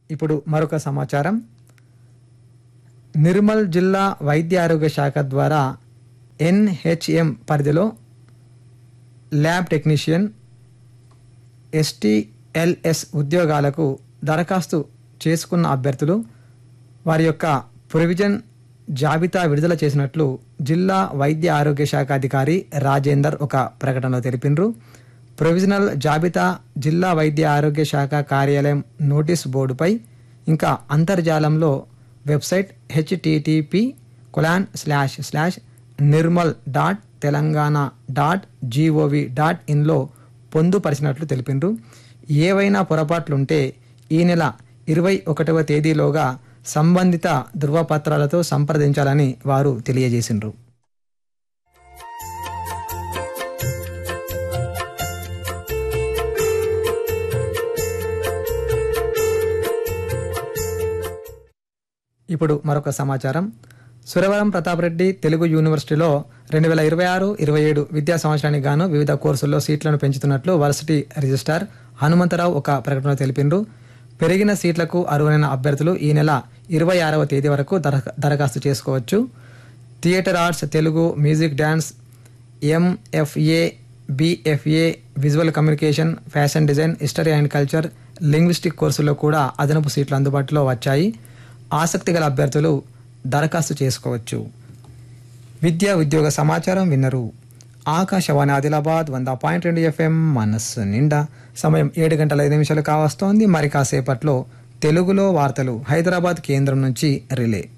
ఇప్పుడు మరొక సమాచారం నిర్మల్ జిల్లా వైద్య ఆరోగ్య శాఖ ద్వారా ఎన్హెచ్ఎం పరిధిలో ల్యాబ్ టెక్నీషియన్ ఎస్టీఎల్ఎస్ ఉద్యోగాలకు దరఖాస్తు చేసుకున్న అభ్యర్థులు వారి యొక్క ప్రొవిజన్ జాబితా విడుదల చేసినట్లు జిల్లా వైద్య ఆరోగ్య శాఖ అధికారి రాజేందర్ ఒక ప్రకటనలో తెలిపినరు ప్రొవిజనల్ జాబితా జిల్లా వైద్య ఆరోగ్య శాఖ కార్యాలయం నోటీస్ బోర్డుపై ఇంకా అంతర్జాలంలో website HTTP colon slash slash Nirmal dot Telangana dot GOV dot ఇన్లో పొందుపరిచినట్లు తెలిపిండ్రు ఏవైనా పొరపాట్లుంటే ఈ నెల ఇరవై ఒకటవ తేదీలోగా సంబంధిత ధృవపత్రాలతో సంప్రదించాలని వారు తెలియజేసిండ్రు ఇప్పుడు మరొక సమాచారం సురవరం ప్రతాప్ రెడ్డి తెలుగు యూనివర్సిటీలో రెండు వేల ఇరవై ఆరు ఇరవై ఏడు విద్యా సంవత్సరానికి గాను వివిధ కోర్సుల్లో సీట్లను పెంచుతున్నట్లు వర్సిటీ రిజిస్ట్రార్ హనుమంతరావు ఒక ప్రకటనలో తెలిపిండ్రు పెరిగిన సీట్లకు అర్హులైన అభ్యర్థులు ఈ నెల ఇరవై ఆరవ తేదీ వరకు దరఖ దరఖాస్తు చేసుకోవచ్చు theatre arts Telugu music dance MFA BFA visual communication fashion design history and culture linguistic కోర్సుల్లో కూడా అదనపు సీట్లు అందుబాటులో వచ్చాయి ఆసక్తి గల అభ్యర్థులు దరఖాస్తు చేసుకోవచ్చు విద్యా ఉద్యోగ సమాచారం విన్నరు ఆకాశవాణి ఆదిలాబాద్ వంద పాయింట్ రెండు ఎఫ్ఎం మనస్సు నిండా సమయం ఏడు గంటల ఐదు నిమిషాలు కావస్తోంది మరి కాసేపట్లో తెలుగులో వార్తలు హైదరాబాద్ కేంద్రం నుంచి రిలే